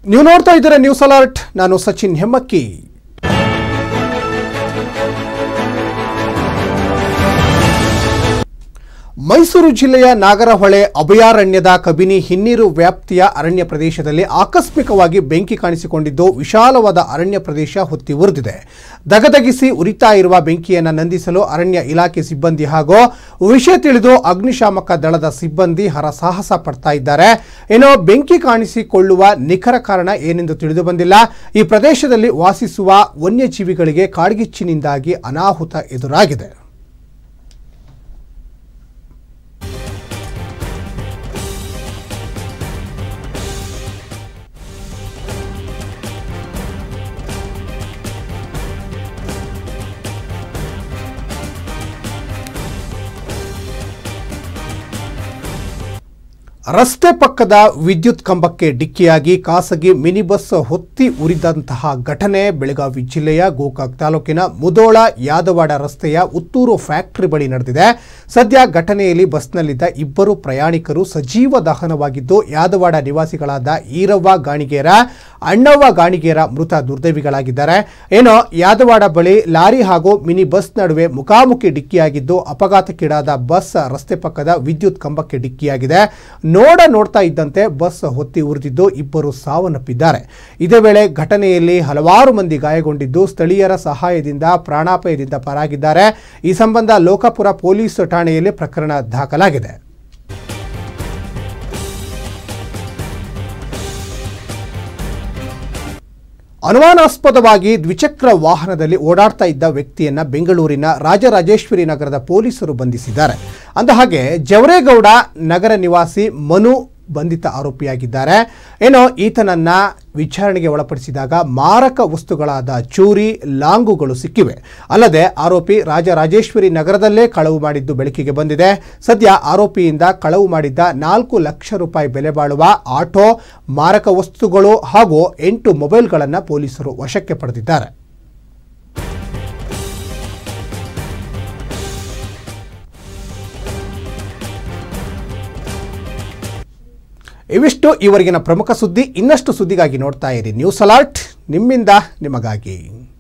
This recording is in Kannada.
ನೀವು ನೋಡ್ತಾ ಇದ್ದೀರಾ ನ್ಯೂಸ್ ಅಲರ್ಟ್ ನಾನು ಸಚಿನ್ ಹೆಮ್ಮಕ್ಕಿ ಮೈಸೂರು ಜಿಲ್ಲೆಯ ನಾಗರಹೊಳೆ ಅಭಯಾರಣ್ಯದ ಕಬಿನಿ ಹಿನ್ನೀರು ವ್ಯಾಪ್ತಿಯ ಅರಣ್ಯ ಪ್ರದೇಶದಲ್ಲಿ ಆಕಸ್ಮಿಕವಾಗಿ ಬೆಂಕಿ ಕಾಣಿಸಿಕೊಂಡಿದ್ದು ವಿಶಾಲವಾದ ಅರಣ್ಯ ಪ್ರದೇಶ ಹೊತ್ತಿ ಉರಿದಿದೆ ದಗದಗಿಸಿ ಉರಿತಾ ಇರುವ ಬೆಂಕಿಯನ್ನು ನಂದಿಸಲು ಅರಣ್ಯ ಇಲಾಖೆ ಸಿಬ್ಬಂದಿ ಹಾಗೂ ವಿಷಯ ತಿಳಿದು ಅಗ್ನಿಶಾಮಕ ದಳದ ಸಿಬ್ಬಂದಿ ಹರಸಾಹಸ ಪಡ್ತಾ ಇದ್ದಾರೆ ಏನೋ ಬೆಂಕಿ ಕಾಣಿಸಿಕೊಳ್ಳುವ ನಿಖರ ಕಾರಣ ಏನೆಂದು ತಿಳಿದು ಬಂದಿಲ್ಲ ಈ ಪ್ರದೇಶದಲ್ಲಿ ವಾಸಿಸುವ ವನ್ಯಜೀವಿಗಳಿಗೆ ಕಾಡ್ಗಿಚ್ಚಿನಿಂದಾಗಿ ಅನಾಹುತ ಎದುರಾಗಿದೆ ರಸ್ತೆ ಪಕ್ಕದ ವಿದ್ಯುತ್ ಕಂಬಕ್ಕೆ ಡಿಕ್ಕಿಯಾಗಿ ಖಾಸಗಿ ಮಿನಿ ಬಸ್ ಹೊತ್ತಿ ಉರಿದಂತಹ ಘಟನೆ ಬೆಳಗಾವಿ ಜಿಲ್ಲೆಯ ಗೋಕಾಕ್ ತಾಲೂಕಿನ ಮುದೋಳ ಯಾದವಾಡ ರಸ್ತೆಯ ಉತ್ತೂರು ಫ್ಯಾಕ್ಟರಿ ಬಳಿ ನಡೆದಿದೆ ಸದ್ಯ ಘಟನೆಯಲ್ಲಿ ಬಸ್ನಲ್ಲಿದ್ದ ಇಬ್ಬರು ಪ್ರಯಾಣಿಕರು ಸಜೀವ ದಹನವಾಗಿದ್ದು ಯಾದವಾಡ ನಿವಾಸಿಗಳಾದ ಈರವ್ವ ಗಾಣಿಗೇರ ಅಣ್ಣವ್ವ ಗಾಣಿಗೇರ ಮೃತ ದುರ್ದೈವಿಗಳಾಗಿದ್ದಾರೆ ಏನೋ ಯಾದವಾಡ ಬಳಿ ಲಾರಿ ಹಾಗೂ ಮಿನಿ ಬಸ್ ನಡುವೆ ಮುಖಾಮುಖಿ ಡಿಕ್ಕಿಯಾಗಿದ್ದು ಅಪಘಾತಕ್ಕೀಡಾದ ಬಸ್ ರಸ್ತೆ ಪಕ್ಕದ ವಿದ್ಯುತ್ ಕಂಬಕ್ಕೆ ಡಿಕ್ಕಿಯಾಗಿದೆ ನೋಡ ನೋಡ್ತಾ ಇದ್ದಂತೆ ಬಸ್ ಹೊತ್ತಿ ಉರಿದಿದ್ದು ಇಬ್ಬರು ಸಾವನ್ನಪ್ಪಿದ್ದಾರೆ ಇದೇ ವೇಳೆ ಘಟನೆಯಲ್ಲಿ ಹಲವಾರು ಮಂದಿ ಗಾಯಗೊಂಡಿದ್ದು ಸ್ಥಳೀಯರ ಸಹಾಯದಿಂದ ಪ್ರಾಣಾಪಾಯದಿಂದ ಪಾರಾಗಿದ್ದಾರೆ ಈ ಸಂಬಂಧ ಲೋಕಾಪುರ ಪೊಲೀಸ್ ಠಾಣೆಯಲ್ಲಿ ಪ್ರಕರಣ ದಾಖಲಾಗಿದೆ ಅನುಮಾನಾಸ್ಪದವಾಗಿ ದ್ವಿಚಕ್ರ ವಾಹನದಲ್ಲಿ ಓಡಾಡ್ತಾ ಇದ್ದ ವ್ಯಕ್ತಿಯನ್ನ ಬೆಂಗಳೂರಿನ ರಾಜರಾಜೇಶ್ವರಿ ನಗರದ ಪೊಲೀಸರು ಬಂಧಿಸಿದ್ದಾರೆ ಅಂದಹಾಗೆ ಜವರೇಗೌಡ ನಗರ ನಿವಾಸಿ ಮನು ಬಂಧಿತ ಆರೋಪಿಯಾಗಿದ್ದಾರೆ ಏನೋ ಈತನನ್ನ ವಿಚಾರಣೆಗೆ ಒಳಪಡಿಸಿದಾಗ ಮಾರಕ ವಸ್ತುಗಳಾದ ಚೂರಿ ಲಾಂಗುಗಳು ಸಿಕ್ಕಿವೆ ಅಲ್ಲದೆ ಆರೋಪಿ ರಾಜರಾಜೇಶ್ವರಿ ನಗರದಲ್ಲೇ ಕಳವು ಮಾಡಿದ್ದು ಬೆಳಕಿಗೆ ಬಂದಿದೆ ಸದ್ಯ ಆರೋಪಿಯಿಂದ ಕಳವು ಮಾಡಿದ್ದ ನಾಲ್ಕು ಲಕ್ಷ ರೂಪಾಯಿ ಬೆಲೆ ಬಾಳುವ ಆಟೋ ಮಾರಕ ವಸ್ತುಗಳು ಹಾಗೂ ಎಂಟು ಮೊಬೈಲ್ಗಳನ್ನು ಪೊಲೀಸರು ವಶಕ್ಕೆ ಪಡೆದಿದ್ದಾರೆ ಇವಿಷ್ಟು ಈವರೆಗಿನ ಪ್ರಮುಖ ಸುದ್ದಿ ಇನ್ನಷ್ಟು ಸುದ್ದಿಗಾಗಿ ನೋಡ್ತಾ ಇರಿ ನ್ಯೂಸ್ ಅಲರ್ಟ್ ನಿಮ್ಮಿಂದ ನಿಮಗಾಗಿ